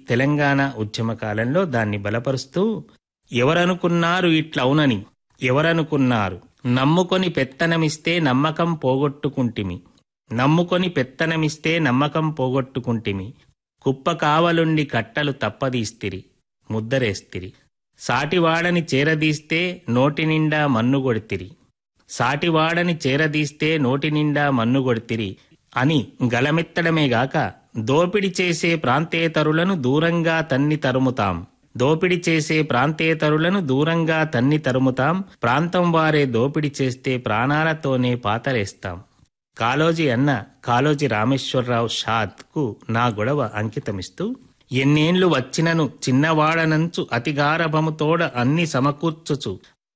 తెలంగాణ ఉద్యమ కాలంలో దాన్ని బలపరుస్తూ ఎవరనుకున్నారు ఇట్లవునని ఎవరనుకున్నారు నమ్ముకొని పెత్తనమిస్తే నమ్మకం పోగొట్టుకుంటిమి నమ్ముకొని పెత్తనమిస్తే నమ్మకం పోగొట్టుకుంటిమి కుప్ప కావలుండి కట్టలు తప్పదీస్తిరి ముద్దరేస్తిరి సాటివాడని చేరదీస్తే నోటి నిండా మన్ను కొడితిరి సాటివాడని చేరదీస్తే నోటి నిండా మన్ను కొడితిరి అని గలమెత్తడమేగాక దోపిడి చేసే ప్రాంతేతరులను దూరంగా తన్ని తరుముతాం దోపిడి చేసే ప్రాంతేతరులను దూరంగా తన్ని తరుముతాం ప్రాంతం వారే దోపిడి చేస్తే ప్రాణాలతోనే పాతరేస్తాం కాలోజీ అన్న కాలోజీ రామేశ్వరరావు షాద్కు నా గొడవ అంకితమిస్తూ ఎన్నేళ్లు వచ్చినను చిన్నవాడనంచు అతిగారభముతోడ అన్ని సమకూర్చుచు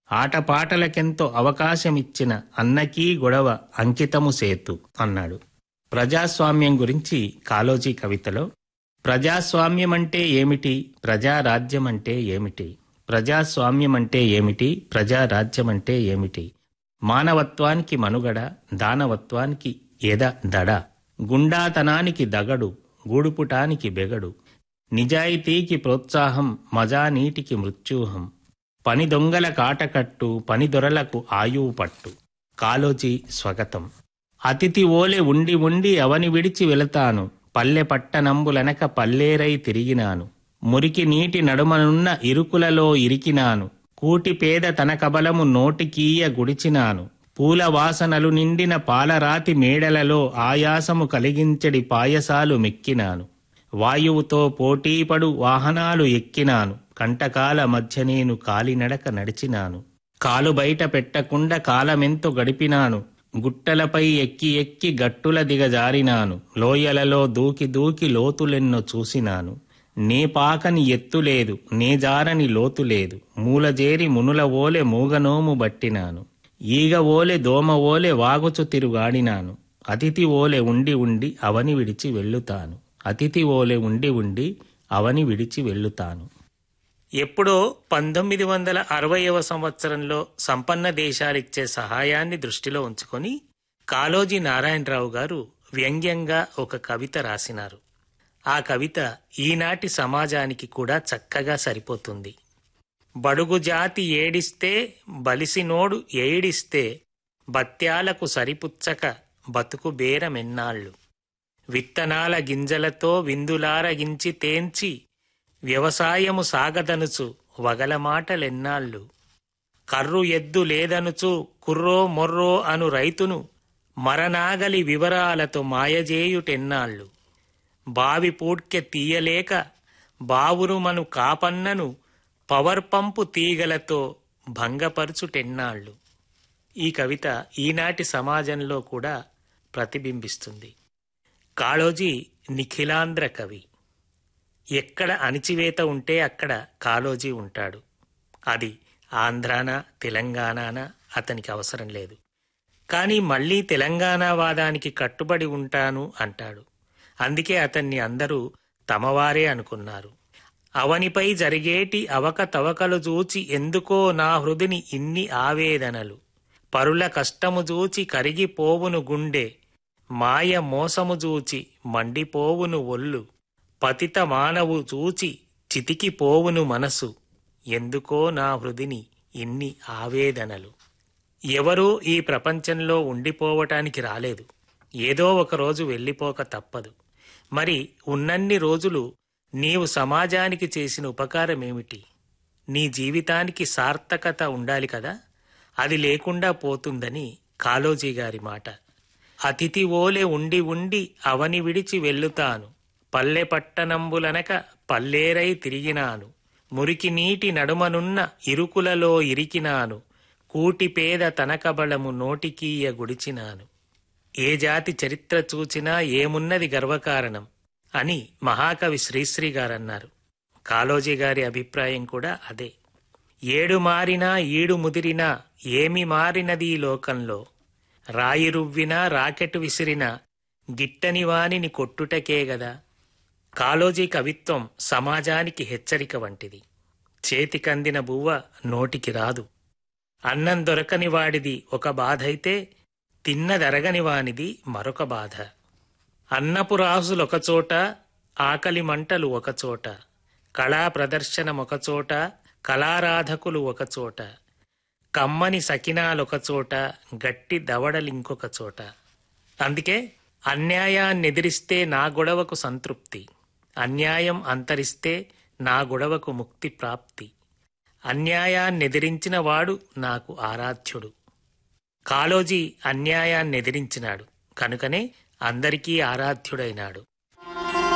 ఆటపాటలకెంతో అవకాశమిచ్చిన అన్నకీ గొడవ అంకితము సేతు అన్నాడు ప్రజాస్వామ్యం గురించి కాలోజీ కవితలో ప్రజాస్వామ్యం అంటే ఏమిటి ప్రజారాజ్యం అంటే ఏమిటి ప్రజాస్వామ్యం అంటే ఏమిటి ప్రజారాజ్యం అంటే ఏమిటి మానవత్వానికి మనుగడ దానవత్వానికి ఎద దడ గుండాతనానికి దగడు గూడుపుటానికి బెగడు నిజాయితీకి ప్రోత్సాహం మజానీటికి మృత్యూహం పని దొంగల కాటకట్టు పని దొరలకు ఆయువు పట్టు కాలోజీ స్వగతం అతిథి ఓలె ఉండి ఉండి అవని విడిచి వెళతాను పల్లె పట్టనంబులనక పల్లేరై తిరిగినాను మురికి నీటి నడుమనున్న ఇరుకులలో ఇరికినాను కూటి పేద తన కబలము నోటికీయ గుడిచినాను పూల వాసనలు నిండిన పాలరాతి మేడలలో ఆయాసము కలిగించడి పాయసాలు మెక్కినాను వాయువుతో పోటీపడు వాహనాలు ఎక్కినాను కంటకాల మధ్య నేను కాలినడక నడిచినాను కాలు బయట పెట్టకుండా కాలమెంతో గడిపినాను గుట్టలపై ఎక్కి ఎక్కి గట్టుల దిగజారినాను లోయలలో దూకి దూకి లోతులెన్నో చూసినాను నే పాకని ఎత్తులేదు నే జారని లోతు లేదు మూలజేరి మునుల ఓలె మూగనోము బట్టినాను ఈగ ఓలె దోమ ఓలె వాగుచు తిరుగాడినాను అతిథి ఓలె ఉండి ఉండి అవని విడిచి వెళ్ళుతాను అతిథి ఓలె ఉండి ఉండి అవని విడిచి వెళ్ళుతాను ఎప్పుడో పంతొమ్మిది వందల అరవైవ సంవత్సరంలో సంపన్న దేశాలిచ్చే సహాయాన్ని దృష్టిలో ఉంచుకొని కాళోజీ నారాయణరావు గారు వ్యంగ్యంగా ఒక కవిత రాసినారు ఆ కవిత ఈనాటి సమాజానికి కూడా చక్కగా సరిపోతుంది బడుగు జాతి ఏడిస్తే బలిసినోడు ఏడిస్తే బత్యాలకు సరిపుచ్చక బతుకు బేరమెన్నాళ్ళు విత్తనాల గింజలతో విందులారగించి తేంచి వ్యవసాయము సాగదనుచు వగలమాటలెన్నాళ్ళు కర్రు ఎద్దు లేదనుచు కుర్రో మొర్రో అను రైతును మరనాగలి వివరాలతో మాయజేయుటెన్నాళ్ళు బావి పూడ్కె తీయలేక బావురు మను కాపన్నను పవర్ పంపు తీగలతో భంగపరుచుటెన్నాళ్ళు ఈ కవిత ఈనాటి సమాజంలో కూడా ప్రతిబింబిస్తుంది కాళోజీ నిఖిలాంధ్ర కవి ఎక్కడ అణిచివేత ఉంటే అక్కడ కాళోజీ ఉంటాడు అది ఆంధ్రానా తెలంగాణనా అతనికి అవసరం లేదు కానీ మళ్ళీ తెలంగాణ వాదానికి కట్టుబడి ఉంటాను అంటాడు అందుకే అతన్ని అందరూ తమవారే అనుకున్నారు అవనిపై జరిగేటి అవకతవకలు చూచి ఎందుకో నా హృదిని ఇన్ని ఆవేదనలు పరుల కష్టము చూచి కరిగిపోవును గుండె మాయ మోసము చూచి మండిపోవును ఒళ్ళు పతిత మానవు చూచి చితికిపోవును మనసు ఎందుకో నా హృదిని ఇన్ని ఆవేదనలు ఎవరూ ఈ ప్రపంచంలో ఉండిపోవటానికి రాలేదు ఏదో ఒక రోజు వెళ్ళిపోక తప్పదు మరి ఉన్నన్ని రోజులు నీవు సమాజానికి చేసిన ఉపకారమేమిటి నీ జీవితానికి సార్థకత ఉండాలి కదా అది లేకుండా పోతుందని కాళోజీ గారి మాట అతిథి ఓలె ఉండి ఉండి అవని విడిచి వెళ్ళుతాను పల్లె పట్టణంబులనక పల్లేరై తిరిగినాను మురికి నీటి నడుమనున్న ఇరుకులలో ఇరికినాను కూటి పేద తనకబళము నోటికీయ గుడిచినాను ఏ జాతి చరిత్ర చూచినా ఏమున్నది గర్వకారణం అని మహాకవి శ్రీశ్రీ గారన్నారు కాళోజీ గారి అభిప్రాయం కూడా అదే ఏడు మారినా ఈడు ముదిరినా ఏమి మారినది ఈ లోకంలో రాయి రువ్వినా రాకెట్ విసిరినా గిట్టని వానిని కొట్టుటకే గదా కాళోజీ కవిత్వం సమాజానికి హెచ్చరిక వంటిది చేతికందిన బువ్వ నోటికి రాదు అన్నం దొరకని వాడిది ఒక బాధైతే తిన్నదరగని వానిది మరొక బాధ అన్నపు రాసులొకచోట ఆకలి మంటలు ఒకచోట కళా ప్రదర్శనం ఒకచోట కళారాధకులు ఒకచోట కమ్మని సకినాలొకచోట గట్టి దవడలింకొక చోట అందుకే అన్యాయాన్నెదిరిస్తే నా గొడవకు సంతృప్తి అన్యాయం అంతరిస్తే నా గొడవకు ముక్తి ప్రాప్తి అన్యాయాన్నెదిరించిన వాడు నాకు ఆరాధ్యుడు కాళోజీ అన్యాయాన్నెదిరించినాడు కనుకనే అందరికీ ఆరాధ్యుడైనాడు